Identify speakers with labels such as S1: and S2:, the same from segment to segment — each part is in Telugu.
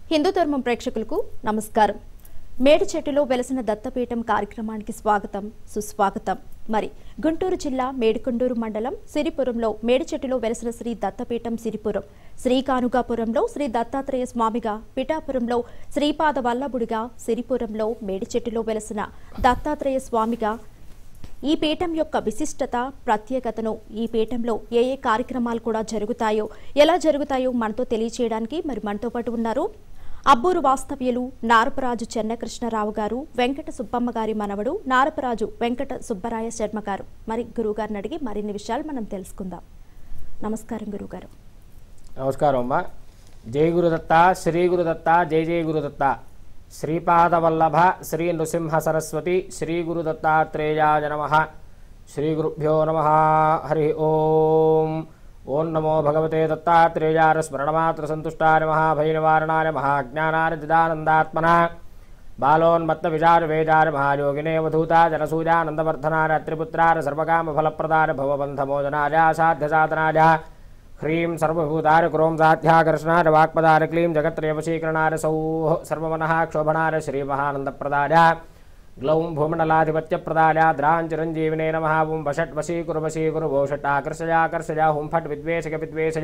S1: హిందూ ధర్మం ప్రేక్షకులకు నమస్కారం మేడి చెట్టులో వెలసిన దత్తపీఠం కార్యక్రమానికి స్వాగతం సుస్వాగతం మరి గుంటూరు జిల్లా మేడికొండూరు మండలం సిరిపురంలో మేడి చెట్టులో వెలసిన శ్రీ దత్తపీఠం సిరిపురం శ్రీకానుగాపురంలో శ్రీ దత్తాత్రేయ స్వామిగా పిఠాపురంలో శ్రీపాద వల్లభుడిగా సిరిపురంలో మేడి చెట్టులో వెలసిన దత్తాత్రేయ స్వామిగా ఈ పీఠం యొక్క విశిష్టత ప్రత్యేకతను ఈ పీఠంలో ఏ ఏ కార్యక్రమాలు కూడా జరుగుతాయో ఎలా జరుగుతాయో మనతో తెలియచేయడానికి మరి మనతో పాటు ఉన్నారు అబ్బూరు వాస్తవ్యులు నారపరాజు చెన్నకృష్ణరావు గారు వెంకట సుబ్బమ్మ గారి మనవడు నారపరాజు వెంకట సుబ్బరాయ శర్మ గారు మరి గురువుగారిని అడిగి మరిన్ని విషయాలు మనం తెలుసుకుందాం నమస్కారం గురువుగారు
S2: నమస్కారం అమ్మా జై గురుదత్త శ్రీ గురుదత్త జై జై గురుదత్త శ్రీపాదవల్లభ శ్రీ నృసింహ సరస్వతి శ్రీ గురుదత్తాత్రేయాయ నమ శ్రీ గురుభ్యో నమ హరి ఓం ఓం నమో భగవతే దత్తాత్రేయార స్మరణమాత్ర సంతుష్టాయ మహాభయ నివారణాయ మహాజ్ఞానాయ దిదానందాత్మన బాలోన్మత్త విచార వేదార మహాయోగినే వధూతా జనసూజానందవర్ధనార త్రిపుత్రార సర్వకామ ఫలప్రదార భవబంధమోదనాయ సాధ్య సాధనాయ హ్రీం సర్వభూతార క్రోం సాధ్యాకర్షణార వాక్పదార క్లీం జగత్రేవశీకరణార సౌః సర్వమనః క్షోభనార శ్రీమహానందప్రదాయ గ్లౌం భూమండలాధిపత్యప్రదాయ ద్రాం చిరంజీవినే నమః ఓం వషట్ వశీకురు వశీకురు ఓ షట్ ఆకర్షయాకర్షయ హుం ఫట్ విద్వేషక విద్వేషయ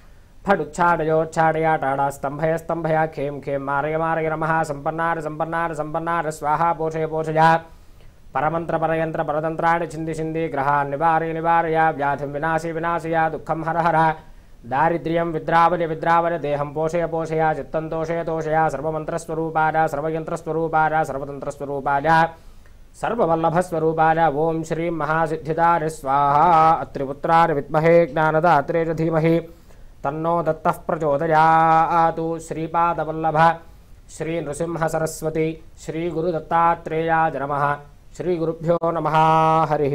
S2: ఫడుచ్ఛాడయోచ్ఛాడయ టాడా స్తంభయ స్తంభయ ఖేం ఖేం మారయ మారయ నమః సంపన్నార సంపన్నార సంపన్నార స్వాహా పోషయ పోషయ పరమంత్ర పరయంత్ర పరతంత్రాణి చింది చింది గ్రహాన్ నివారయ నివారయ వ్యాధిం వినాశి వినాశయ దుఃఖం హర హర దారిద్ర్యం విద్రావలి విద్రావలి దేహం పోషయ పోషయ చిత్తం తోషయ తోషయ సర్వమంత్రస్వరూపాయ సర్వయంత్రస్వరూపాయ సర్వతంత్రస్వరూపాయ సర్వవల్లభస్వరూపాయ ఓం శ్రీం మహాసిద్ధిదారి స్వాహా అత్రిపుత్రారి విద్మహే జ్ఞానదాత్రే చ ధీమహి తన్నో దత్తః ప్రచోదయాతు శ్రీపాదవల్లభ శ్రీ నృసింహ సరస్వతి శ్రీ గురు దత్తాత్రేయాయ నమః శ్రీ గురుభ్యో నమః హరి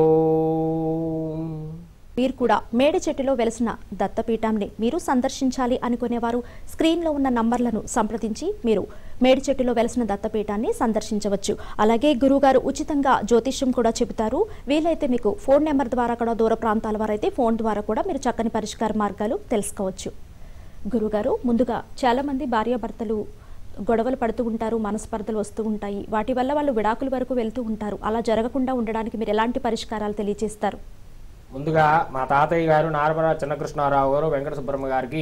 S2: ఓం
S1: మీరు కూడా మేడి చెట్టులో వెలసిన దత్తపీఠాన్ని మీరు సందర్శించాలి అనుకునేవారు స్క్రీన్లో ఉన్న నంబర్లను సంప్రదించి మీరు మేడి చెట్టులో వెలసిన దత్తపీఠాన్ని సందర్శించవచ్చు అలాగే గురువుగారు ఉచితంగా జ్యోతిష్యం కూడా చెబుతారు వీలైతే మీకు ఫోన్ నెంబర్ ద్వారా కూడా దూర ప్రాంతాల వారైతే ఫోన్ ద్వారా కూడా మీరు చక్కని పరిష్కార మార్గాలు తెలుసుకోవచ్చు గురుగారు ముందుగా చాలామంది భార్యాభర్తలు గొడవలు పడుతూ ఉంటారు మనస్పర్ధలు వస్తూ ఉంటాయి వాటి వల్ల వాళ్ళు విడాకుల వరకు వెళ్తూ ఉంటారు అలా జరగకుండా ఉండడానికి మీరు ఎలాంటి పరిష్కారాలు తెలియజేస్తారు
S2: ముందుగా మా తాతయ్య గారు నారపర చిన్నకృష్ణారావు గారు వెంకట సుబ్రహ్మ గారికి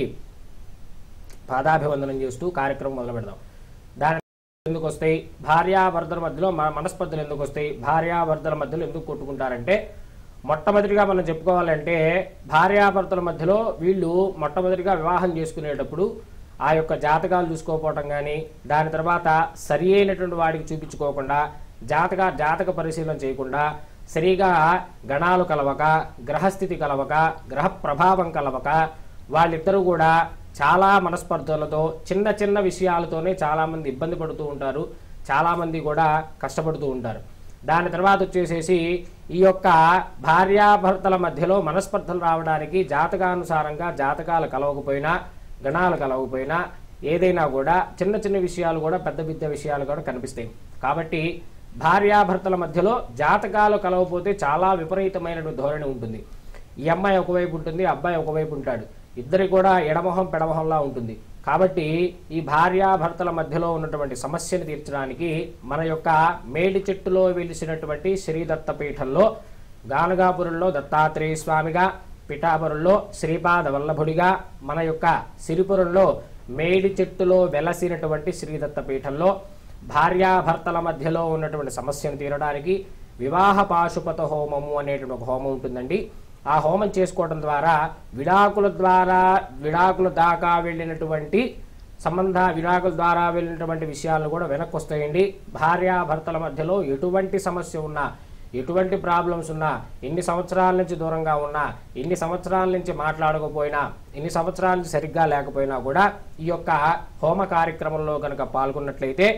S2: పాదాభివందనం చేస్తూ కార్యక్రమం మొదలు పెడదాం దాని ఎందుకు వస్తాయి భార్యాభర్తల మధ్యలో మన మనస్పర్ధలు ఎందుకు వస్తాయి భార్యాభర్తల మధ్యలో ఎందుకు కొట్టుకుంటారంటే మొట్టమొదటిగా మనం చెప్పుకోవాలంటే భార్యాభర్తల మధ్యలో వీళ్ళు మొట్టమొదటిగా వివాహం చేసుకునేటప్పుడు ఆ యొక్క జాతకాలు చూసుకోకపోవటం కానీ దాని తర్వాత సరి అయినటువంటి వాడికి చూపించుకోకుండా జాతక జాతక పరిశీలన చేయకుండా సరిగా గణాలు కలవక గ్రహస్థితి కలవక గ్రహ ప్రభావం కలవక వాళ్ళిద్దరూ కూడా చాలా మనస్పర్ధలతో చిన్న చిన్న విషయాలతోనే చాలా మంది ఇబ్బంది పడుతూ ఉంటారు చాలా మంది కూడా కష్టపడుతూ ఉంటారు దాని తర్వాత వచ్చేసేసి ఈ యొక్క భార్యాభర్తల మధ్యలో మనస్పర్ధలు రావడానికి జాతకానుసారంగా జాతకాలు కలవకపోయినా గణాలు కలవకపోయినా ఏదైనా కూడా చిన్న చిన్న విషయాలు కూడా పెద్ద పెద్ద విషయాలు కూడా కనిపిస్తాయి కాబట్టి భార్యాభర్తల మధ్యలో జాతకాలు కలవపోతే చాలా విపరీతమైనటువంటి ధోరణి ఉంటుంది ఈ అమ్మాయి ఒకవైపు ఉంటుంది అబ్బాయి ఒకవైపు ఉంటాడు ఇద్దరి కూడా ఎడమొహం పెడమొహంలా ఉంటుంది కాబట్టి ఈ భార్యాభర్తల మధ్యలో ఉన్నటువంటి సమస్యను తీర్చడానికి మన యొక్క మేడి చెట్టులో వెలిసినటువంటి శ్రీదత్త పీఠంలో గానగాపురంలో దత్తాత్రేయ స్వామిగా పిఠాపురంలో శ్రీపాద వల్లభుడిగా మన యొక్క సిరిపురంలో మేడి చెట్టులో వెలసినటువంటి శ్రీదత్త పీఠంలో భార్యాభర్తల మధ్యలో ఉన్నటువంటి సమస్యను తీరడానికి వివాహ పాశుపత హోమము అనేటువంటి ఒక హోమం ఉంటుందండి ఆ హోమం చేసుకోవడం ద్వారా విడాకుల ద్వారా విడాకుల దాకా వెళ్ళినటువంటి సంబంధ విడాకుల ద్వారా వెళ్ళినటువంటి విషయాలు కూడా వెనక్కి వస్తాయండి భార్యాభర్తల మధ్యలో ఎటువంటి సమస్య ఉన్నా ఎటువంటి ప్రాబ్లమ్స్ ఉన్నా ఎన్ని సంవత్సరాల నుంచి దూరంగా ఉన్నా ఎన్ని సంవత్సరాల నుంచి మాట్లాడకపోయినా ఎన్ని సంవత్సరాల నుంచి సరిగ్గా లేకపోయినా కూడా ఈ యొక్క హోమ కార్యక్రమంలో కనుక పాల్గొన్నట్లయితే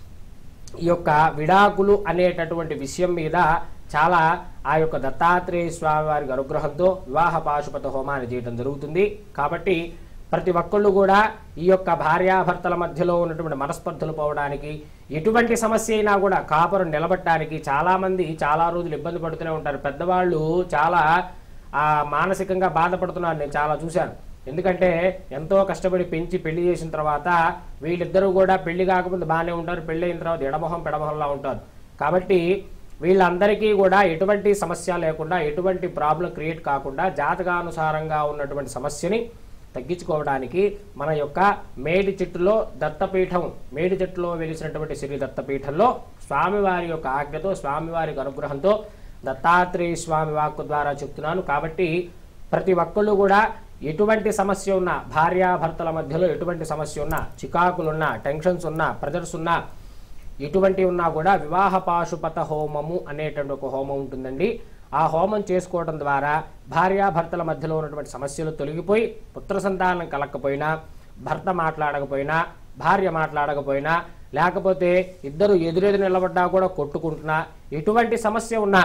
S2: ఈ యొక్క విడాకులు అనేటటువంటి విషయం మీద చాలా ఆ యొక్క దత్తాత్రేయ స్వామి వారి అనుగ్రహంతో వివాహ పాశుపత హోమాన్ని చేయడం జరుగుతుంది కాబట్టి ప్రతి ఒక్కళ్ళు కూడా ఈ యొక్క భార్యాభర్తల మధ్యలో ఉన్నటువంటి మనస్పర్ధలు పోవడానికి ఎటువంటి సమస్య అయినా కూడా కాపురం నిలబట్టడానికి చాలా మంది చాలా రోజులు ఇబ్బంది పడుతూనే ఉంటారు పెద్దవాళ్ళు చాలా ఆ మానసికంగా బాధపడుతున్నారు నేను చాలా చూశాను ఎందుకంటే ఎంతో కష్టపడి పెంచి పెళ్లి చేసిన తర్వాత వీళ్ళిద్దరూ కూడా పెళ్లి కాకముందు బాగానే ఉంటారు పెళ్లి అయిన తర్వాత ఎడమొహం పెడమొహంలా ఉంటారు కాబట్టి వీళ్ళందరికీ కూడా ఎటువంటి సమస్య లేకుండా ఎటువంటి ప్రాబ్లం క్రియేట్ కాకుండా జాతకానుసారంగా ఉన్నటువంటి సమస్యని తగ్గించుకోవడానికి మన యొక్క మేడి చెట్టులో దత్తపీఠం మేడి చెట్టులో వెలిసినటువంటి శ్రీ దత్తపీఠంలో స్వామివారి యొక్క ఆజ్ఞతో స్వామివారి అనుగ్రహంతో దత్తాత్రేయ స్వామి వాక్కు ద్వారా చెప్తున్నాను కాబట్టి ప్రతి ఒక్కళ్ళు కూడా ఎటువంటి సమస్య ఉన్నా భార్యాభర్తల మధ్యలో ఎటువంటి సమస్య ఉన్నా చికాకులున్నా టెన్షన్స్ ఉన్నా ప్రెజర్స్ ఉన్నా ఎటువంటి ఉన్నా కూడా వివాహ పాశుపత హోమము అనేటువంటి ఒక హోమం ఉంటుందండి ఆ హోమం చేసుకోవడం ద్వారా భార్యాభర్తల మధ్యలో ఉన్నటువంటి సమస్యలు తొలగిపోయి పుత్ర సంతానం కలగకపోయినా భర్త మాట్లాడకపోయినా భార్య మాట్లాడకపోయినా లేకపోతే ఇద్దరు ఎదురెదురు నిలబడ్డా కూడా కొట్టుకుంటున్నా ఎటువంటి సమస్య ఉన్నా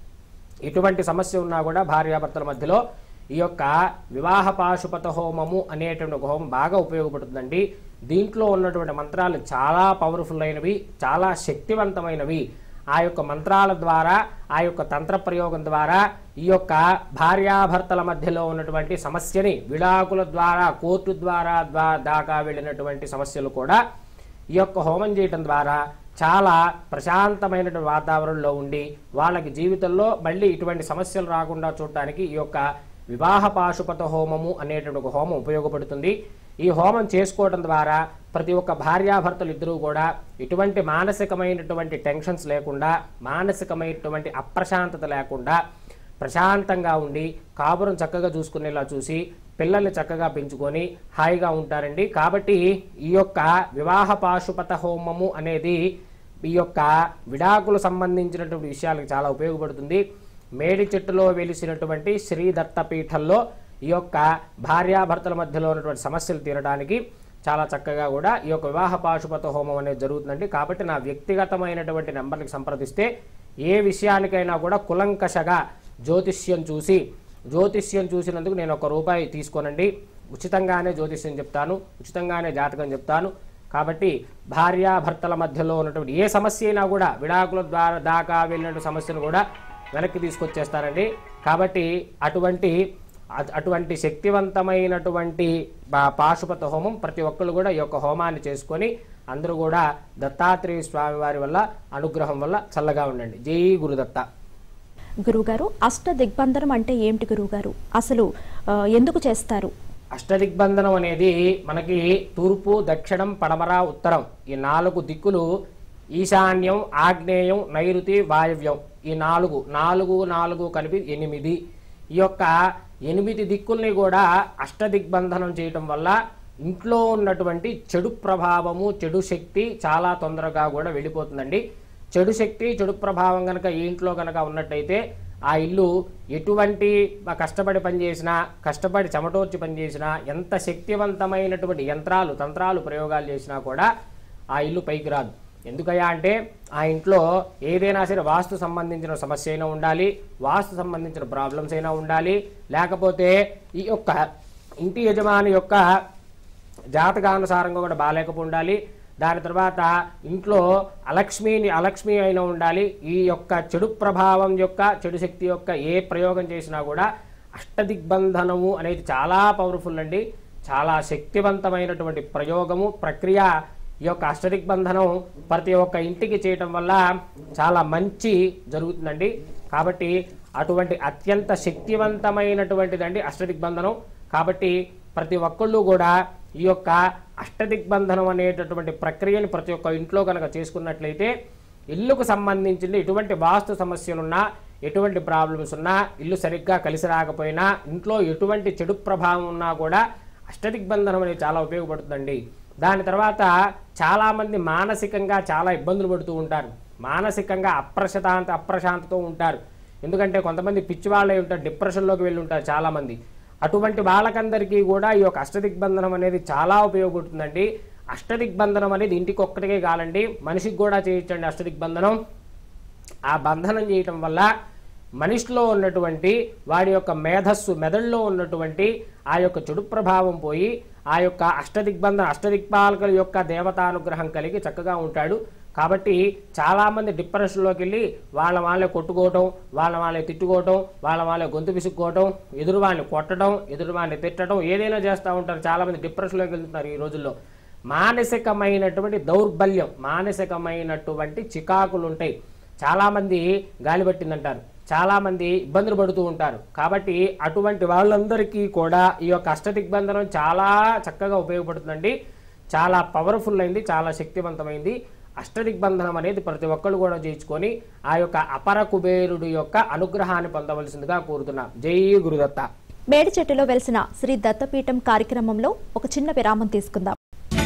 S2: ఎటువంటి సమస్య ఉన్నా కూడా భార్యాభర్తల మధ్యలో ఈ యొక్క వివాహ పాశుపత హోమము అనేటువంటి ఒక హోమం బాగా ఉపయోగపడుతుందండి దీంట్లో ఉన్నటువంటి మంత్రాలు చాలా పవర్ఫుల్ అయినవి చాలా శక్తివంతమైనవి ఆ యొక్క మంత్రాల ద్వారా ఆ యొక్క తంత్ర ప్రయోగం ద్వారా ఈ యొక్క భార్యాభర్తల మధ్యలో ఉన్నటువంటి సమస్యని విడాకుల ద్వారా కోర్టు ద్వారా ద్వా- దాకా వెళ్ళినటువంటి సమస్యలు కూడా ఈ యొక్క హోమం చేయటం ద్వారా చాలా ప్రశాంతమైనటువంటి వాతావరణంలో ఉండి వాళ్ళకి జీవితంలో మళ్ళీ ఇటువంటి సమస్యలు రాకుండా చూడటానికి ఈ యొక్క వివాహ పాశుపత హోమము అనేటువంటి ఒక హోమం ఉపయోగపడుతుంది ఈ హోమం చేసుకోవడం ద్వారా ప్రతి ఒక్క భార్యాభర్తలు ఇద్దరూ కూడా ఎటువంటి మానసికమైనటువంటి టెన్షన్స్ లేకుండా మానసికమైనటువంటి అప్రశాంతత లేకుండా ప్రశాంతంగా ఉండి కాపురం చక్కగా చూసుకునేలా చూసి పిల్లల్ని చక్కగా పెంచుకొని హాయిగా ఉంటారండి కాబట్టి ఈ యొక్క వివాహ పాశుపత హోమము అనేది ఈ యొక్క విడాకులు సంబంధించినటువంటి విషయాలకు చాలా ఉపయోగపడుతుంది మేడి చెట్టులో వెలిసినటువంటి శ్రీ దత్తపీఠంలో ఈ యొక్క భార్యాభర్తల మధ్యలో ఉన్నటువంటి సమస్యలు తీరడానికి చాలా చక్కగా కూడా ఈ యొక్క వివాహ పాశుపత హోమం అనేది జరుగుతుందండి కాబట్టి నా వ్యక్తిగతమైనటువంటి నెంబర్కి సంప్రదిస్తే ఏ విషయానికైనా కూడా కులంకషగా జ్యోతిష్యం చూసి జ్యోతిష్యం చూసినందుకు నేను ఒక రూపాయి తీసుకోనండి ఉచితంగానే జ్యోతిష్యం చెప్తాను ఉచితంగానే జాతకం చెప్తాను కాబట్టి భార్యాభర్తల మధ్యలో ఉన్నటువంటి ఏ సమస్య అయినా కూడా విడాకుల ద్వారా దాకా వెళ్ళిన సమస్యను కూడా వెనక్కి తీసుకొచ్చేస్తారండి కాబట్టి అటువంటి అ- అటువంటి శక్తివంతమైనటువంటి పా- పాశుపత హోమం ప్రతి ఒక్కరు కూడా ఈ యొక్క హోమాన్ని చేసుకొని అందరూ కూడా దత్తాత్రేయ స్వామి వారి వల్ల అనుగ్రహం వల్ల చల్లగా ఉండండి జై గురుదత్త
S1: గురువుగారు అష్ట దిగ్బంధనం అంటే ఏమిటి గురువుగారు అసలు ఆ, ఎందుకు చేస్తారు
S2: అష్టదిగ్బంధనం అనేది మనకి తూర్పు దక్షిణం పడమర ఉత్తరం ఈ నాలుగు దిక్కులు ఈశాన్యం ఆగ్నేయం నైరుతి వాయవ్యం ఈ నాలుగు నాలుగు నాలుగు కలిపి ఎనిమిది ఈ యొక్క ఎనిమిది దిక్కుల్ని కూడా అష్టదిగ్బంధనం చేయటం వల్ల ఇంట్లో ఉన్నటువంటి చెడు ప్రభావము చెడు శక్తి చాలా తొందరగా కూడా వెళ్ళిపోతుందండి చెడు శక్తి చెడు ప్రభావం కనుక ఈ ఇంట్లో కనుక ఉన్నట్టయితే ఆ ఇల్లు ఎటువంటి కష్టపడి పనిచేసినా కష్టపడి చెమటోర్చి పనిచేసినా ఎంత శక్తివంతమైనటువంటి యంత్రాలు తంత్రాలు ప్రయోగాలు చేసినా కూడా ఆ ఇల్లు పైకి రాదు ఎందుకయ్యా అంటే ఆ ఇంట్లో ఏదైనా సరే వాస్తు సంబంధించిన సమస్య అయినా ఉండాలి వాస్తు సంబంధించిన ప్రాబ్లమ్స్ అయినా ఉండాలి లేకపోతే ఈ యొక్క ఇంటి యజమాని యొక్క జాతకానుసారంగా కూడా బాగాలేకపో ఉండాలి దాని తర్వాత ఇంట్లో అలక్ష్మిని అలక్ష్మి అయినా ఉండాలి ఈ యొక్క చెడు ప్రభావం యొక్క చెడు శక్తి యొక్క ఏ ప్రయోగం చేసినా కూడా అష్టదిగ్బంధనము అనేది చాలా పవర్ఫుల్ అండి చాలా శక్తివంతమైనటువంటి ప్రయోగము ప్రక్రియ ఈ యొక్క అష్టదిగ్బంధనం ప్రతి ఒక్క ఇంటికి చేయటం వల్ల చాలా మంచి జరుగుతుందండి కాబట్టి అటువంటి అత్యంత శక్తివంతమైనటువంటిదండి అష్టదిగ్బంధనం కాబట్టి ప్రతి ఒక్కళ్ళు కూడా ఈ యొక్క అష్టదిగ్బంధనం అనేటటువంటి ప్రక్రియని ప్రతి ఒక్క ఇంట్లో కనుక చేసుకున్నట్లయితే ఇల్లుకు సంబంధించిన ఎటువంటి వాస్తు సమస్యలున్నా ఎటువంటి ప్రాబ్లమ్స్ ఉన్నా ఇల్లు సరిగ్గా కలిసి రాకపోయినా ఇంట్లో ఎటువంటి చెడు ప్రభావం ఉన్నా కూడా అష్టదిగ్బంధనం అనేది చాలా ఉపయోగపడుతుందండి దాని తర్వాత చాలామంది మానసికంగా చాలా ఇబ్బందులు పడుతూ ఉంటారు మానసికంగా అప్రశాంత అప్రశాంతతో ఉంటారు ఎందుకంటే కొంతమంది పిచ్చి వాళ్ళే ఉంటారు డిప్రెషన్లోకి వెళ్ళి ఉంటారు చాలామంది అటువంటి వాళ్ళకందరికీ కూడా ఈ యొక్క అష్టదిగ్బంధనం అనేది చాలా ఉపయోగపడుతుందండి అష్టదిగ్బంధనం అనేది ఇంటికి ఒక్కటికే కాలండి మనిషికి కూడా చేయొచ్చండి అష్టదిగ్బంధనం ఆ బంధనం చేయటం వల్ల మనిషిలో ఉన్నటువంటి వాడి యొక్క మేధస్సు మెదడులో ఉన్నటువంటి ఆ యొక్క చెడు ప్రభావం పోయి ఆ యొక్క అష్టదిగ్బంధన అష్టదిక్పాలకుల యొక్క దేవతానుగ్రహం కలిగి చక్కగా ఉంటాడు కాబట్టి చాలా మంది డిప్రెషన్లోకి వెళ్ళి వాళ్ళ వాళ్ళే కొట్టుకోవటం వాళ్ళ వాళ్ళే తిట్టుకోవటం వాళ్ళ వాళ్ళే గొంతు విసుక్కోవటం ఎదురు వాళ్ళని కొట్టడం ఎదురు వాళ్ళని తిట్టడం ఏదైనా చేస్తూ ఉంటారు చాలా మంది డిప్రెషన్లోకి వెళ్తున్నారు ఈ రోజుల్లో మానసికమైనటువంటి దౌర్బల్యం మానసికమైనటువంటి చికాకులు ఉంటాయి చాలా మంది గాలి పట్టిందంటారు చాలా మంది ఇబ్బందులు పడుతూ ఉంటారు కాబట్టి అటువంటి వాళ్ళందరికీ కూడా ఈ యొక్క అష్టదిగ్బంధనం చాలా చక్కగా ఉపయోగపడుతుందండి చాలా పవర్ఫుల్ అయింది చాలా శక్తివంతమైంది అష్టదిగ్బంధనం అనేది ప్రతి ఒక్కళ్ళు కూడా చేయించుకొని ఆ యొక్క అపర కుబేరుడు యొక్క అనుగ్రహాన్ని పొందవలసిందిగా కోరుతున్నాం జై గురుదత్త
S1: మేడి చెట్టులో వెలిసిన శ్రీ దత్తపీఠం కార్యక్రమంలో ఒక చిన్న విరామం తీసుకుందాం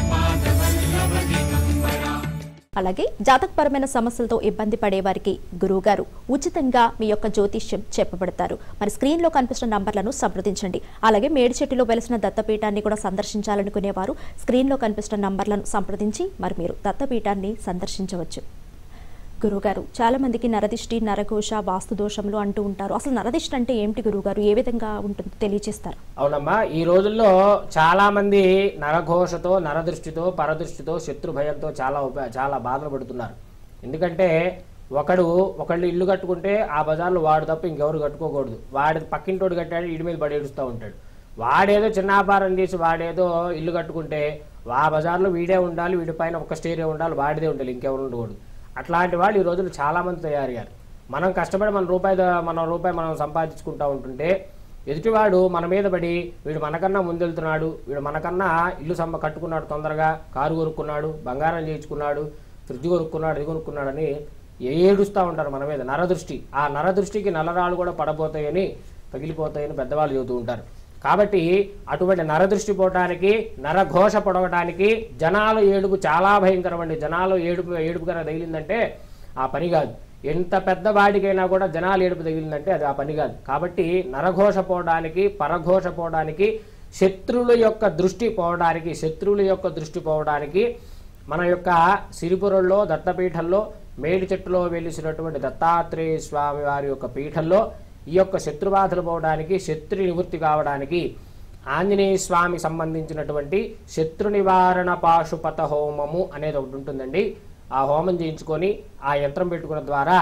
S1: అలాగే జాతకపరమైన సమస్యలతో ఇబ్బంది పడే వారికి గురువు గారు ఉచితంగా మీ యొక్క జ్యోతిష్యం చెప్పబడతారు మరి స్క్రీన్ లో కనిపిస్తున్న నంబర్లను సంప్రదించండి అలాగే మేడి చెట్టులో వెలిసిన దత్తపీఠాన్ని కూడా సందర్శించాలనుకునేవారు స్క్రీన్ లో కనిపిస్తున్న నంబర్లను సంప్రదించి మరి మీరు దత్తపీఠాన్ని సందర్శించవచ్చు గురుగారు చాలా మందికి నరదిష్టి నరఘోష వాస్తు దోషములు అంటూ ఉంటారు అసలు నరదిష్టి అంటే ఏమిటి గురుగారు ఏ విధంగా ఉంటుందో తెలియజేస్తారు
S2: అవునమ్మా ఈ రోజుల్లో చాలా మంది నరఘోషతో నరదృష్టితో పరదృష్టితో శత్రు భయంతో చాలా ఉప- చాలా బాధలు పడుతున్నారు ఎందుకంటే ఒకడు ఒకళ్ళు ఇల్లు కట్టుకుంటే ఆ బజార్లో వాడు తప్ప ఇంకెవరు కట్టుకోకూడదు వాడి పక్కింటోడు కట్టాడు ఇడి మీద పడి ఏడుస్తూ ఉంటాడు వాడేదో చిన్న వ్యాపారం చేసి వాడేదో ఇల్లు కట్టుకుంటే ఆ బజార్లో వీడే ఉండాలి వీడి పైన ఒక స్టేరే ఉండాలి వాడిదే ఉండాలి ఇంకెవరు ఉండకూడదు అట్లాంటి వాళ్ళు ఈ రోజులు చాలా మంది తయారయ్యారు మనం కష్టపడి మన రూపాయి ద- మన రూపాయి మనం సంపాదించుకుంటా ఉంటుంటే ఎదుటివాడు మన మీద పడి వీడు మనకన్నా ముందెళ్తున్నాడు వీడు మనకన్నా ఇల్లు సంప కట్టుకున్నాడు తొందరగా కారు కొనుక్కున్నాడు బంగారం చేయించుకున్నాడు ఫ్రిడ్జ్ కొనుక్కున్నాడు ఇది కొనుక్కున్నాడని ఏడుస్తూ ఉంటారు మన మీద నరదృష్టి ఆ నరదృష్టికి నల్లరాళ్ళు కూడా పడబోతాయని పగిలిపోతాయని పెద్దవాళ్ళు చెబుతూ ఉంటారు కాబట్టి అటువంటి నరదృష్టి పోవటానికి నరఘోష పొడవటానికి జనాలు ఏడుపు చాలా భయంకరం అండి జనాలు ఏడుపు ఏడుపు కనుక తగిలిందంటే ఆ పని కాదు ఎంత పెద్ద వాడికైనా కూడా జనాలు ఏడుపు తగిలిందంటే అది ఆ పని కాదు కాబట్టి నరఘోష పోవడానికి పరఘోష పోవడానికి శత్రువుల యొక్క దృష్టి పోవడానికి శత్రువుల యొక్క దృష్టి పోవడానికి మన యొక్క సిరిపురంలో దత్తపీఠంలో మేడి చెట్టులో వెలిసినటువంటి దత్తాత్రేయ స్వామి వారి యొక్క పీఠంలో ఈ యొక్క శత్రుబాధలు పోవడానికి శత్రు నివృత్తి కావడానికి ఆంజనేయ స్వామి సంబంధించినటువంటి శత్రు నివారణ పాశుపత హోమము అనేది ఒకటి ఉంటుందండి ఆ హోమం చేయించుకొని ఆ యంత్రం పెట్టుకున్న ద్వారా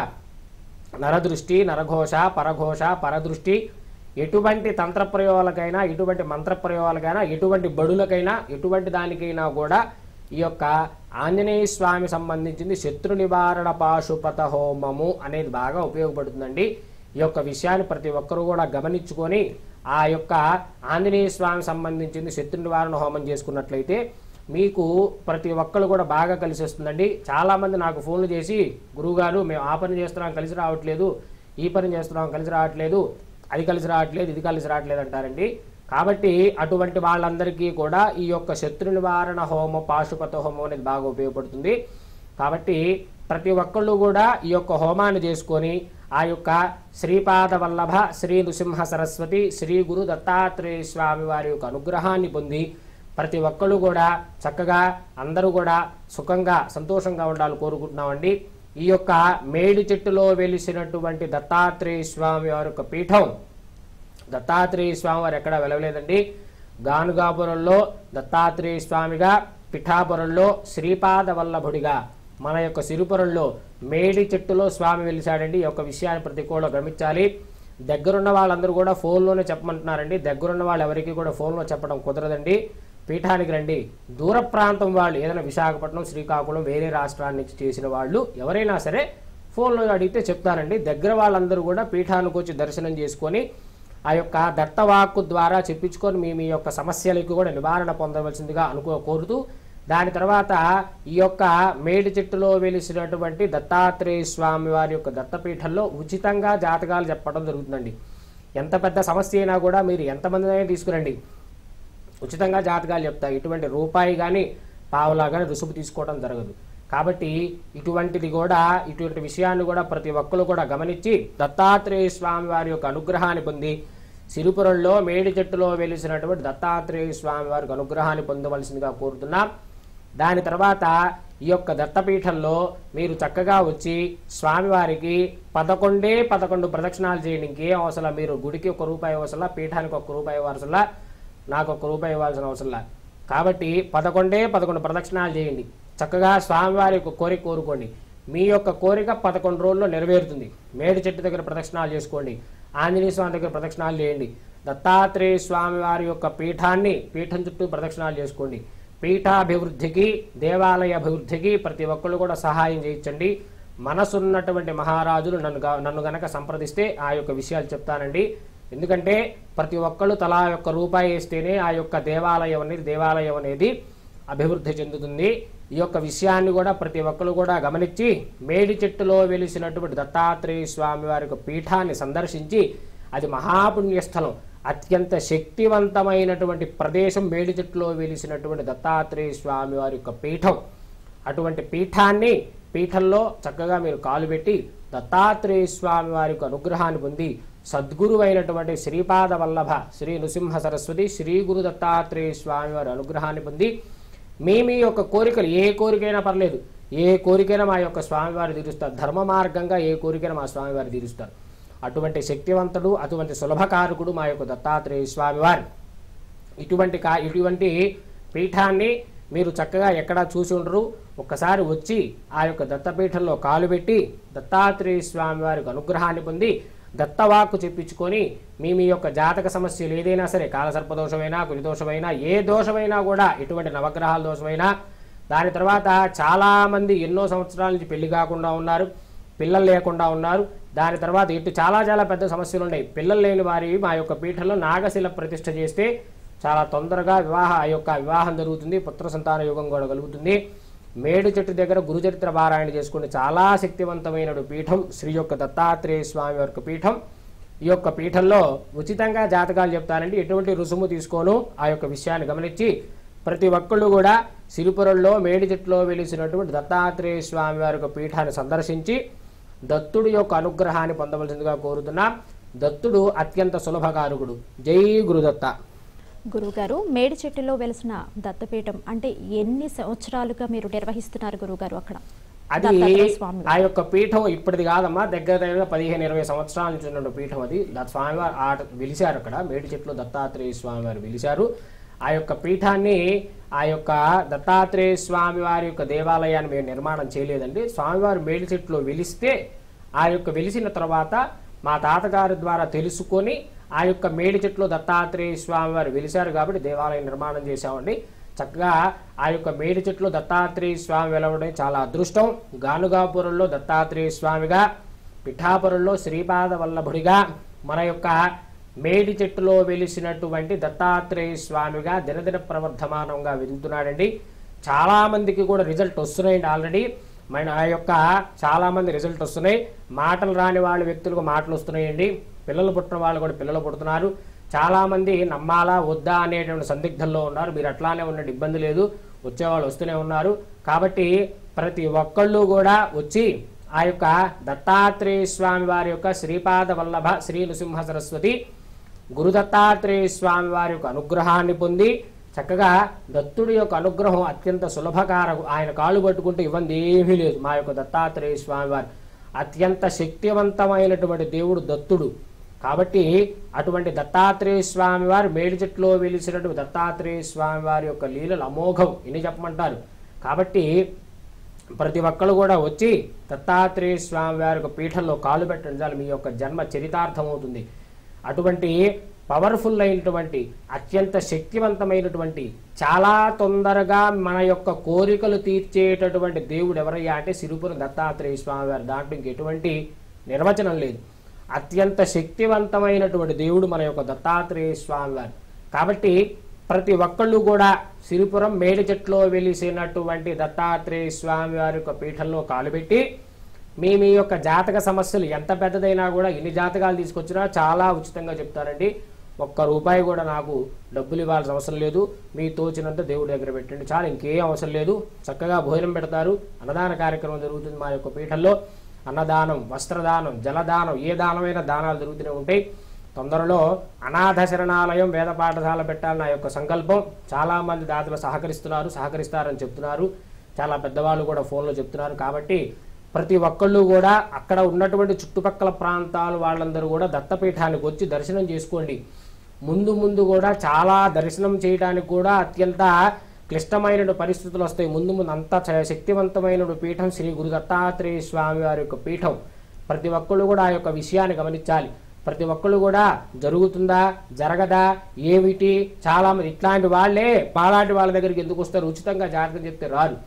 S2: నరదృష్టి నరఘోష పరఘోష పరదృష్టి ఎటువంటి తంత్ర ప్రయోగాలకైనా ఎటువంటి మంత్ర ప్రయోగాలకైనా ఎటువంటి బడులకైనా ఎటువంటి దానికైనా కూడా ఈ యొక్క ఆంజనేయ స్వామి సంబంధించింది శత్రు నివారణ పాశుపత హోమము అనేది బాగా ఉపయోగపడుతుందండి ఈ యొక్క విషయాన్ని ప్రతి ఒక్కరూ కూడా గమనించుకొని ఆ యొక్క ఆంజనేయ స్వామి సంబంధించింది శత్రు నివారణ హోమం చేసుకున్నట్లయితే మీకు ప్రతి ఒక్కరు కూడా బాగా కలిసి వస్తుందండి చాలా మంది నాకు ఫోన్లు చేసి గురువుగారు మేము ఆ పని చేస్తున్నాం కలిసి రావట్లేదు ఈ పని చేస్తున్నాం కలిసి రావట్లేదు అది కలిసి రావట్లేదు ఇది కలిసి రావట్లేదు అంటారండి కాబట్టి అటువంటి వాళ్ళందరికీ కూడా ఈ యొక్క శత్రు నివారణ హోమం పాశుపత హోమం అనేది బాగా ఉపయోగపడుతుంది కాబట్టి ప్రతి ఒక్కళ్ళు కూడా ఈ యొక్క హోమాన్ని చేసుకొని ఆ యొక్క శ్రీపాద వల్లభ శ్రీ నృసింహ సరస్వతి శ్రీ గురు దత్తాత్రేయ స్వామి వారి యొక్క అనుగ్రహాన్ని పొంది ప్రతి ఒక్కళ్ళు కూడా చక్కగా అందరూ కూడా సుఖంగా సంతోషంగా ఉండాలని కోరుకుంటున్నామండి ఈ యొక్క మేడి చెట్టులో వెలిసినటువంటి దత్తాత్రేయ స్వామి వారి యొక్క పీఠం దత్తాత్రేయ స్వామి వారు ఎక్కడా వెలవలేదండి గానుగాపురంలో దత్తాత్రేయ స్వామిగా పిఠాపురంలో శ్రీపాద వల్లభుడిగా మన యొక్క సిరిపురంలో మేడి చెట్టులో స్వామి వెలిశాడండి ఈ యొక్క విషయాన్ని ప్రతి కూడా గమనించాలి దగ్గరున్న వాళ్ళందరూ కూడా ఫోన్లోనే చెప్పమంటున్నారండి దగ్గరున్న వాళ్ళు ఎవరికి కూడా ఫోన్లో చెప్పడం కుదరదండి పీఠానికి రండి దూర ప్రాంతం వాళ్ళు ఏదైనా విశాఖపట్నం శ్రీకాకుళం వేరే రాష్ట్రాల నుంచి చేసిన వాళ్ళు ఎవరైనా సరే ఫోన్లో అడిగితే చెప్తారండి దగ్గర వాళ్ళందరూ కూడా పీఠానికి వచ్చి దర్శనం చేసుకొని ఆ యొక్క దత్తవాక్కు ద్వారా చెప్పించుకొని మీ మీ యొక్క సమస్యలకు కూడా నివారణ పొందవలసిందిగా అనుకో కోరుతూ దాని తర్వాత ఈ యొక్క మేడి చెట్టులో వెలిసినటువంటి దత్తాత్రేయ స్వామి వారి యొక్క దత్తపీఠంలో ఉచితంగా జాతకాలు చెప్పడం జరుగుతుందండి ఎంత పెద్ద సమస్య అయినా కూడా మీరు ఎంతమంది తీసుకురండి ఉచితంగా జాతకాలు చెప్తా ఇటువంటి రూపాయి కానీ పావులా కానీ రుసుపు తీసుకోవడం జరగదు కాబట్టి ఇటువంటిది కూడా ఇటువంటి విషయాన్ని కూడా ప్రతి ఒక్కరు కూడా గమనించి దత్తాత్రేయ స్వామి వారి యొక్క అనుగ్రహాన్ని పొంది సిరిపురంలో మేడి చెట్టులో వెలిసినటువంటి దత్తాత్రేయ స్వామి వారికి అనుగ్రహాన్ని పొందవలసిందిగా కోరుతున్నాం దాని తర్వాత ఈ యొక్క దత్తపీఠంలో మీరు చక్కగా వచ్చి స్వామివారికి పదకొండే పదకొండు ప్రదక్షిణాలు చేయండి ఇంకేం అవసరం మీరు గుడికి ఒక రూపాయి అవసరం పీఠానికి ఒక రూపాయి అవసరం నాకు ఒక రూపాయి ఇవ్వాల్సిన అవసరం లేదు కాబట్టి పదకొండే పదకొండు ప్రదక్షిణాలు చేయండి చక్కగా స్వామివారి యొక్క కోరిక కోరుకోండి మీ యొక్క కోరిక పదకొండు రోజుల్లో నెరవేరుతుంది మేడి చెట్టు దగ్గర ప్రదక్షిణాలు చేసుకోండి ఆంజనేయ స్వామి దగ్గర ప్రదక్షిణాలు చేయండి దత్తాత్రేయ స్వామి వారి యొక్క పీఠాన్ని పీఠం చుట్టూ ప్రదక్షిణాలు చేసుకోండి పీఠాభివృద్ధికి దేవాలయ అభివృద్ధికి ప్రతి ఒక్కళ్ళు కూడా సహాయం చేయించండి మనసున్నటువంటి మహారాజులు నన్ను గా- నన్ను గనక సంప్రదిస్తే ఆ యొక్క విషయాలు చెప్తానండి ఎందుకంటే ప్రతి ఒక్కళ్ళు తలా యొక్క రూపాయి వేస్తేనే ఆ యొక్క దేవాలయం అనేది దేవాలయం అనేది అభివృద్ధి చెందుతుంది ఈ యొక్క విషయాన్ని కూడా ప్రతి ఒక్కరు కూడా గమనించి మేడి చెట్టులో వెలిసినటువంటి దత్తాత్రేయ స్వామి వారి యొక్క పీఠాన్ని సందర్శించి అది మహాపుణ్యస్థలం అత్యంత శక్తివంతమైనటువంటి ప్రదేశం మేడి చెట్టులో వెలిసినటువంటి దత్తాత్రేయ స్వామి వారి యొక్క పీఠం అటువంటి పీఠాన్ని పీఠంలో చక్కగా మీరు కాలు పెట్టి దత్తాత్రేయ స్వామి వారి యొక్క అనుగ్రహాన్ని పొంది సద్గురు అయినటువంటి శ్రీపాద వల్లభ శ్రీ నృసింహ సరస్వతి శ్రీ గురు దత్తాత్రేయ స్వామి వారి అనుగ్రహాన్ని పొంది మీ మీ యొక్క కోరికలు ఏ కోరికైనా పర్లేదు ఏ కోరికైనా మా యొక్క స్వామివారు తీరుస్తారు ధర్మ మార్గంగా ఏ కోరికైనా మా స్వామివారు తీరుస్తారు అటువంటి శక్తివంతుడు అటువంటి సులభకారకుడు మా యొక్క దత్తాత్రేయ స్వామివారు ఇటువంటి కా ఇటువంటి పీఠాన్ని మీరు చక్కగా ఎక్కడా చూసి ఉండరు ఒక్కసారి వచ్చి ఆ యొక్క దత్తపీఠంలో కాలు పెట్టి దత్తాత్రేయ స్వామి వారికి అనుగ్రహాన్ని పొంది దత్తవాక్కు చెప్పించుకొని మీ మీ యొక్క జాతక సమస్యలు ఏదైనా సరే కాలసర్ప దోషమైనా కులి దోషమైనా ఏ దోషమైనా కూడా ఎటువంటి నవగ్రహాల దోషమైనా దాని తర్వాత చాలా మంది ఎన్నో సంవత్సరాల నుంచి పెళ్లి కాకుండా ఉన్నారు పిల్లలు లేకుండా ఉన్నారు దాని తర్వాత ఇటు చాలా చాలా పెద్ద సమస్యలు ఉన్నాయి పిల్లలు లేని వారి మా యొక్క పీఠంలో నాగశిల ప్రతిష్ఠ చేస్తే చాలా తొందరగా వివాహ ఆ యొక్క వివాహం జరుగుతుంది పుత్ర సంతాన యోగం కూడా కలుగుతుంది మేడు చెట్టు దగ్గర గురుచరిత్ర పారాయణ చేసుకుని చాలా శక్తివంతమైన పీఠం శ్రీ యొక్క దత్తాత్రేయ స్వామి యొక్క పీఠం ఈ యొక్క పీఠంలో ఉచితంగా జాతకాలు చెప్తానండి ఎటువంటి రుసుము తీసుకోను ఆ యొక్క విషయాన్ని గమనించి ప్రతి ఒక్కళ్ళు కూడా సిరిపురంలో మేడి చెట్టులో వెలిసినటువంటి దత్తాత్రేయ స్వామి వారి యొక్క పీఠాన్ని సందర్శించి దత్తుడి యొక్క అనుగ్రహాన్ని పొందవలసిందిగా కోరుతున్నాం దత్తుడు అత్యంత సులభకారకుడు జై గురుదత్త
S1: గురువుగారు మేడి చెట్టులో వెలిసిన దత్తపీఠం అంటే ఎన్ని సంవత్సరాలుగా మీరు నిర్వహిస్తున్నారు గురువుగారు అక్కడ
S2: అది
S1: దత్తాత్రేయ స్వామి
S2: ఆ యొక్క పీఠం ఇప్పటిది కాదమ్మా దగ్గర దగ్గర పదిహేను ఇరవై సంవత్సరాల నుంచి ఉన్న పీఠం అది దా- స్వామివారు ఆ వెలిశారు అక్కడ మేడి చెట్లు దత్తాత్రేయ స్వామివారు వెలిశారు ఆ యొక్క పీఠాన్ని ఆ యొక్క దత్తాత్రేయ స్వామి వారి యొక్క దేవాలయాన్ని మేము నిర్మాణం చేయలేదండి స్వామివారు మేడి చెట్టులో వెలిస్తే ఆ యొక్క వెలిసిన తర్వాత మా తాతగారి ద్వారా తెలుసుకొని ఆ యొక్క మేడి చెట్లు దత్తాత్రేయ స్వామి వారు వెలిశారు కాబట్టి దేవాలయం నిర్మాణం చేశామండి చక్కగా ఆ యొక్క మేడి చెట్లు దత్తాత్రేయ స్వామి వెలవడం చాలా అదృష్టం గానుగాపురంలో దత్తాత్రేయ స్వామిగా పిఠాపురంలో శ్రీపాద వల్లభుడిగా మన యొక్క మేడి చెట్టులో వెలిసినటువంటి దత్తాత్రేయ స్వామిగా దినదిన ప్రవర్ధమానంగా వెళ్తున్నాడండి చాలా మందికి కూడా రిజల్ట్ వస్తున్నాయండి ఆల్రెడీ మన ఆ యొక్క చాలా మంది రిజల్ట్ వస్తున్నాయి మాటలు రాని వాళ్ళ వ్యక్తులకు మాటలు వస్తున్నాయండి పిల్లలు పుట్టిన వాళ్ళు కూడా పిల్లలు పుడుతున్నారు చాలా మంది నమ్మాలా వద్దా అనేటువంటి సందిగ్ధంలో ఉన్నారు మీరు అట్లానే ఉండండి ఇబ్బంది లేదు వచ్చేవాళ్ళు వస్తూనే ఉన్నారు కాబట్టి ప్రతి ఒక్కళ్ళు కూడా వచ్చి ఆ యొక్క దత్తాత్రేయ స్వామి వారి యొక్క శ్రీపాద వల్లభ శ్రీ నృసింహ సరస్వతి గురు దత్తాత్రేయ స్వామి వారి యొక్క అనుగ్రహాన్ని పొంది చక్కగా దత్తుడి యొక్క అనుగ్రహం అత్యంత సులభకారకు ఆయన కాళ్ళు పట్టుకుంటే ఇవ్వంది ఏమీ లేదు మా యొక్క దత్తాత్రేయ స్వామి వారు అత్యంత శక్తివంతమైనటువంటి దేవుడు దత్తుడు కాబట్టి అటువంటి దత్తాత్రేయ స్వామి వారు మేడి చెట్టులో వెలిసినటువంటి దత్తాత్రేయ స్వామి వారి యొక్క లీలలు అమోఘం ఇని చెప్పమంటారు కాబట్టి ప్రతి ఒక్కరు కూడా వచ్చి దత్తాత్రేయ స్వామి వారి యొక్క పీఠంలో కాలు పెట్టండి చాలు మీ యొక్క జన్మ చరితార్థం అవుతుంది అటువంటి పవర్ఫుల్ అయినటువంటి అత్యంత శక్తివంతమైనటువంటి చాలా తొందరగా మన యొక్క కోరికలు తీర్చేటటువంటి దేవుడు ఎవరయ్యా అంటే సిరుపురం దత్తాత్రేయ స్వామి వారు దాంట్లో ఇంకెటువంటి నిర్వచనం లేదు అత్యంత శక్తివంతమైనటువంటి దేవుడు మన యొక్క దత్తాత్రేయ స్వామి వారు కాబట్టి ప్రతి ఒక్కళ్ళు కూడా సిరిపురం మేడి చెట్లో వెలిసినటువంటి దత్తాత్రేయ స్వామి వారి యొక్క పీఠంలో కాలుపెట్టి మీ మీ యొక్క జాతక సమస్యలు ఎంత పెద్దదైనా కూడా ఎన్ని జాతకాలు తీసుకొచ్చినా చాలా ఉచితంగా చెప్తారండి ఒక్క రూపాయి కూడా నాకు డబ్బులు ఇవ్వాల్సిన అవసరం లేదు మీ తోచినంత దేవుడి దగ్గర పెట్టండి చాలా ఇంకేం అవసరం లేదు చక్కగా భోజనం పెడతారు అన్నదాన కార్యక్రమం జరుగుతుంది మా యొక్క పీఠంలో అన్నదానం వస్త్రదానం జలదానం ఏ దానమైన దానాలు జరుగుతూనే ఉంటాయి తొందరలో అనాథ శరణాలయం వేద పాఠశాల పెట్టాలని నా యొక్క సంకల్పం చాలా మంది దాతలు సహకరిస్తున్నారు సహకరిస్తారని చెప్తున్నారు చాలా పెద్దవాళ్ళు కూడా ఫోన్లో చెప్తున్నారు కాబట్టి ప్రతి ఒక్కళ్ళు కూడా అక్కడ ఉన్నటువంటి చుట్టుపక్కల ప్రాంతాలు వాళ్ళందరూ కూడా దత్తపీఠానికి వచ్చి దర్శనం చేసుకోండి ముందు ముందు కూడా చాలా దర్శనం చేయడానికి కూడా అత్యంత క్లిష్టమైన పరిస్థితులు వస్తాయి ముందు ముందు అంతా చ- శక్తివంతమైన పీఠం శ్రీ గురు దత్తాత్రేయ స్వామి వారి యొక్క పీఠం ప్రతి ఒక్కళ్ళు కూడా ఆ యొక్క విషయాన్ని గమనించాలి ప్రతి ఒక్కళ్ళు కూడా జరుగుతుందా జరగదా ఏమిటి చాలా మంది ఇట్లాంటి వాళ్ళే మాలాంటి వాళ్ళ దగ్గరికి ఎందుకు వస్తారు ఉచితంగా జాతకం చెప్తే రారు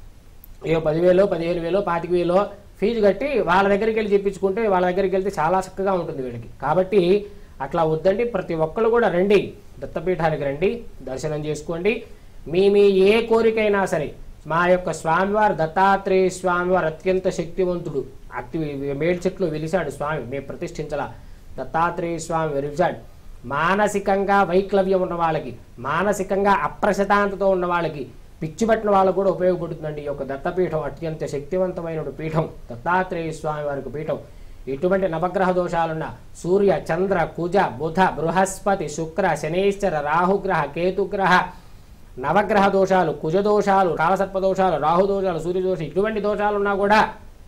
S2: ఏ పదివేలో పదిహేను వేలో పాతిక వేలో ఫీజు కట్టి వాళ్ళ దగ్గరికి వెళ్ళి చెప్పించుకుంటే వాళ్ళ దగ్గరికి వెళ్తే చాలా చక్కగా ఉంటుంది వీళ్ళకి కాబట్టి అట్లా వద్దండి ప్రతి ఒక్కళ్ళు కూడా రండి దత్తపీఠానికి రండి దర్శనం చేసుకోండి మీ మీ ఏ కోరికైనా సరే మా యొక్క స్వామివారు దత్తాత్రేయ స్వామివారు అత్యంత శక్తివంతుడు అతి మేడి చెట్లు వెలిశాడు స్వామి మేము ప్రతిష్ఠించలా దత్తాత్రేయ స్వామి వెలిశాడు మానసికంగా వైక్లవ్యం ఉన్న వాళ్ళకి మానసికంగా అప్రశతాంతతో ఉన్న వాళ్ళకి పిచ్చి పట్టిన వాళ్ళకు కూడా ఉపయోగపడుతుందండి ఈ యొక్క దత్తపీఠం అత్యంత శక్తివంతమైన పీఠం దత్తాత్రేయ స్వామి వారికి పీఠం ఎటువంటి నవగ్రహ దోషాలున్న సూర్య చంద్ర కుజ బుధ బృహస్పతి శుక్ర శనేశ్వర రాహుగ్రహ కేతుగ్రహ నవగ్రహ దోషాలు కుజ దోషాలు కాలసర్ప దోషాలు రాహు దోషాలు సూర్య దోషాలు ఇటువంటి దోషాలున్నా కూడా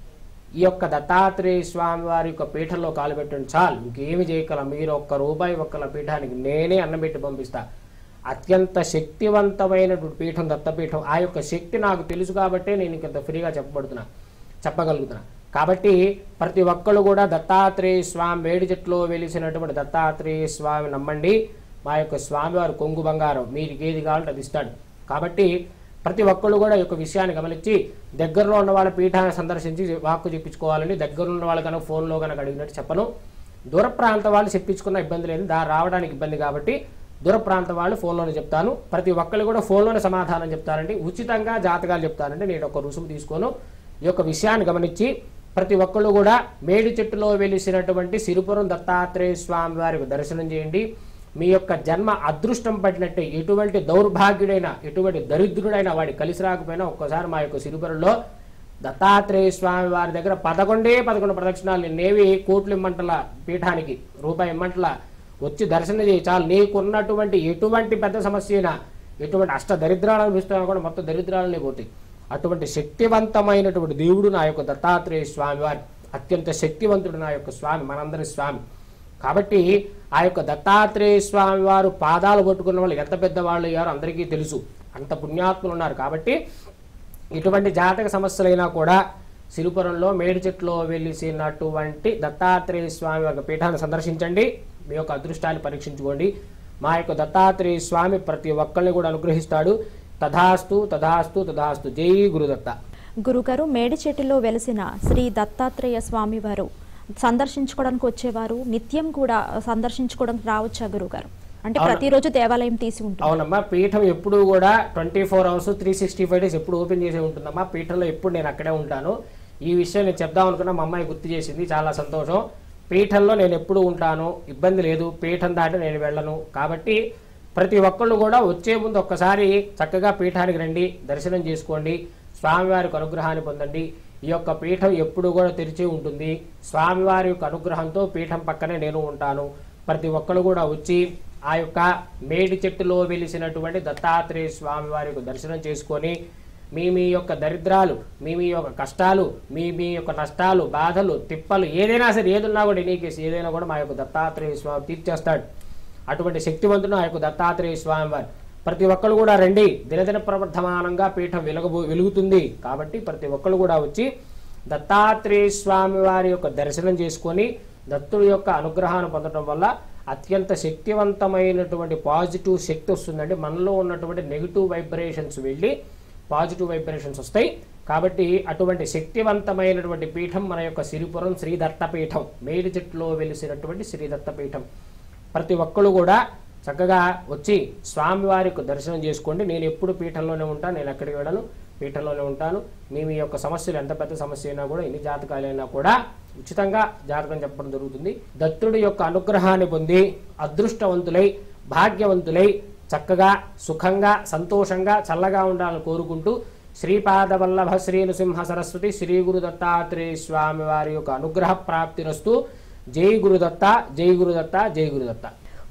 S2: ఈ యొక్క దత్తాత్రేయ స్వామి వారి యొక్క పీఠంలో కాలు పెట్టండి చాలు ఇంకేమి చేయగల మీరు ఒక్క రూపాయి ఒక్కల పీఠానికి నేనే అన్నం పెట్టి పంపిస్తా అత్యంత శక్తివంతమైనటువంటి పీఠం దత్తపీఠం ఆ యొక్క శక్తి నాకు తెలుసు కాబట్టే నేను ఇంత ఫ్రీగా చెప్పబడుతున్నా చెప్పగలుగుతున్నా కాబట్టి ప్రతి ఒక్కళ్ళు కూడా దత్తాత్రేయ స్వామి వేడి చెట్లో వెలిసినటువంటి దత్తాత్రేయ స్వామి నమ్మండి మా యొక్క స్వామివారు కొంగు బంగారం మీకు ఏది కావాలంటే అది ఇస్తాడు కాబట్టి ప్రతి ఒక్కళ్ళు కూడా ఈ యొక్క విషయాన్ని గమనించి దగ్గరలో ఉన్న వాళ్ళ పీఠాన్ని సందర్శించి వాక్కు చెప్పించుకోవాలని దగ్గర ఉన్న వాళ్ళు కనుక ఫోన్లో కనుక అడిగినట్టు చెప్పను దూర ప్రాంత వాళ్ళు చెప్పించుకున్న ఇబ్బంది లేదు దా రావడానికి ఇబ్బంది కాబట్టి దూర ప్రాంత వాళ్ళు ఫోన్లోనే చెప్తాను ప్రతి ఒక్కళ్ళు కూడా ఫోన్లోనే సమాధానం చెప్తారండి ఉచితంగా జాతకాలు చెప్తానండి నేను ఒక రుసుము తీసుకోను ఈ యొక్క విషయాన్ని గమనించి ప్రతి ఒక్కళ్ళు కూడా మేడి చెట్టులో వెలిసినటువంటి సిరిపురం దత్తాత్రేయ స్వామి వారికి దర్శనం చేయండి మీ యొక్క జన్మ అదృష్టం పట్టినట్టే ఎటువంటి దౌర్భాగ్యుడైన ఎటువంటి దరిద్రుడైన వాడి కలిసి రాకపోయినా ఒక్కసారి మా యొక్క సిరిపురంలో దత్తాత్రేయ స్వామి వారి దగ్గర పదకొండే పదకొండు ప్రదక్షిణాలు నేవి కోట్లు ఇమ్మంటల పీఠానికి రూపాయి ఇమ్మంటల వచ్చి దర్శనం చేయి చాలు నీకున్నటువంటి ఎటువంటి పెద్ద సమస్య అయినా ఎటువంటి అష్ట దరిద్రాలు అనిపిస్తున్నా కూడా మొత్తం దరిద్రాలనే పోతాయి అటువంటి శక్తివంతమైనటువంటి దేవుడు నా యొక్క దత్తాత్రేయ స్వామి వారి అత్యంత శక్తివంతుడు నా యొక్క స్వామి మనందరి స్వామి కాబట్టి ఆ యొక్క దత్తాత్రేయ స్వామి వారు పాదాలు పట్టుకున్న వాళ్ళు ఎంత పెద్ద వాళ్ళు అయ్యారో అందరికీ తెలుసు అంత పుణ్యాత్ములు ఉన్నారు కాబట్టి ఇటువంటి జాతక సమస్యలైనా కూడా సిరిపురంలో మేడి చెట్లో వెలిసినటువంటి దత్తాత్రేయ స్వామి యొక్క పీఠాన్ని సందర్శించండి మీ యొక్క అదృష్టాన్ని పరీక్షించుకోండి మా యొక్క దత్తాత్రేయ స్వామి ప్రతి ఒక్కరిని కూడా అనుగ్రహిస్తాడు తథాస్తు తథాస్తు తథాస్తు జై గురుదత్త
S1: గురుగారు మేడి చెట్టులో వెలిసిన శ్రీ దత్తాత్రేయ స్వామివారు సందర్శించుకోవడానికి వచ్చేవారు నిత్యం కూడా సందర్శించుకోవడానికి రావచ్చా గురుగారు అంటే
S2: అవును.
S1: ప్రతిరోజు దేవాలయం తీసి ఉంటుంది
S2: అవునమ్మా పీఠం ఎప్పుడు కూడా twenty four hours three sixty five days ఎప్పుడు ఓపెన్ చేసే ఉంటుందమ్మా పీఠంలో ఎప్పుడు నేను అక్కడే ఉంటాను ఈ విషయం నేను చెప్దాం అనుకున్నా మా అమ్మాయి గుర్తు చేసింది చాలా సంతోషం పీఠంలో నేను ఎప్పుడు ఉంటాను ఇబ్బంది లేదు పీఠం దాటి నేను వెళ్ళను కాబట్టి ప్రతి ఒక్కళ్ళు కూడా వచ్చే ముందు ఒక్కసారి చక్కగా పీఠానికి రండి దర్శనం చేసుకోండి స్వామివారికి అనుగ్రహాన్ని పొందండి ఈ యొక్క పీఠం ఎప్పుడు కూడా తెరిచి ఉంటుంది స్వామివారి యొక్క అనుగ్రహంతో పీఠం పక్కనే నేను ఉంటాను ప్రతి ఒక్కరు కూడా వచ్చి ఆ యొక్క మేడి చెట్టులో వెలిసినటువంటి దత్తాత్రేయ స్వామి వారి యొక్క దర్శనం చేసుకొని మీ మీ యొక్క దరిద్రాలు మీ మీ యొక్క కష్టాలు మీ మీ యొక్క నష్టాలు బాధలు తిప్పలు ఏదైనా సరే ఏదున్నా కూడా ఎనీ కేసు ఏదైనా కూడా మా యొక్క దత్తాత్రేయ స్వామి తీర్చేస్తాడు అటువంటి శక్తివంతుడు ఆ యొక్క దత్తాత్రేయ స్వామి వారు ప్రతి ఒక్కరు కూడా రండి దినదిన ప్రవర్ధమానంగా పీఠం వెలుగబో వెలుగుతుంది కాబట్టి ప్రతి ఒక్కరు కూడా వచ్చి దత్తాత్రేయ స్వామి వారి యొక్క దర్శనం చేసుకొని దత్తుడి యొక్క అనుగ్రహాన్ని పొందడం వల్ల అత్యంత శక్తివంతమైనటువంటి పాజిటివ్ శక్తి వస్తుందండి మనలో ఉన్నటువంటి నెగిటివ్ వైబ్రేషన్స్ వెళ్ళి పాజిటివ్ వైబ్రేషన్స్ వస్తాయి కాబట్టి అటువంటి శక్తివంతమైనటువంటి పీఠం మన యొక్క సిరిపురం శ్రీ దత్తపీఠం మేడి చెట్టులో వెలిసినటువంటి శ్రీ దత్తపీఠం ప్రతి ఒక్కరు కూడా చక్కగా వచ్చి స్వామివారి యొక్క దర్శనం చేసుకోండి నేను ఎప్పుడు పీఠంలోనే ఉంటాను నేను ఎక్కడికి వెళ్ళను పీఠంలోనే ఉంటాను మీ మీ యొక్క సమస్యలు ఎంత పెద్ద సమస్య అయినా కూడా ఎన్ని జాతకాలైనా కూడా ఉచితంగా జాతకం చెప్పడం జరుగుతుంది దత్తుడి యొక్క అనుగ్రహాన్ని పొంది అదృష్టవంతులై భాగ్యవంతులై చక్కగా సుఖంగా సంతోషంగా చల్లగా ఉండాలని కోరుకుంటూ శ్రీపాద వల్లభ శ్రీ నృసింహ సరస్వతి శ్రీ గురు దత్తాత్రేయ స్వామి వారి యొక్క అనుగ్రహ ప్రాప్తిరస్తూ జై గురుదత్త జై గురుదత్త జై గురుదత్త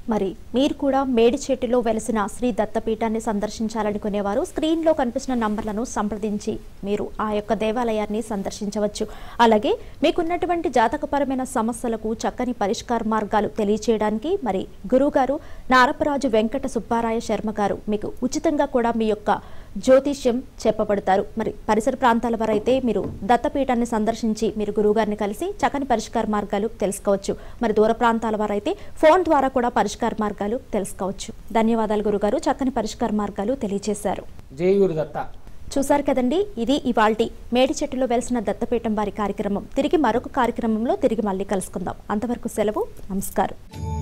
S1: మరి మీరు కూడా మేడి చెట్టులో వెలిసిన శ్రీ దత్తపీఠాన్ని సందర్శించాలనుకునేవారు స్క్రీన్లో కనిపిస్తున్న నంబర్లను సంప్రదించి మీరు ఆ యొక్క దేవాలయాన్ని సందర్శించవచ్చు అలాగే మీకున్నటువంటి జాతకపరమైన సమస్యలకు చక్కని పరిష్కార మార్గాలు తెలియచేయడానికి మరి గురువుగారు నారపరాజు వెంకట సుబ్బారాయ శర్మ గారు మీకు ఉచితంగా కూడా మీ యొక్క జ్యోతిష్యం చెప్పబడతారు మరి పరిసర ప్రాంతాల వారైతే మీరు దత్తపీఠాన్ని సందర్శించి మీరు గురువుగారిని కలిసి చక్కని పరిష్కార మార్గాలు తెలుసుకోవచ్చు మరి దూర ప్రాంతాల వారైతే ఫోన్ ద్వారా కూడా పరిష్కార మార్గాలు తెలుసుకోవచ్చు ధన్యవాదాలు గురుగారు చక్కని పరిష్కార మార్గాలు తెలియజేశారు
S2: జై గురుదత్త
S1: చూశారు కదండి ఇది ఇవాల్టి మేడి చెట్టులో వెలిసిన దత్తపీఠం వారి కార్యక్రమం తిరిగి మరొక కార్యక్రమంలో తిరిగి మళ్ళీ కలుసుకుందాం అంతవరకు సెలవు నమస్కారం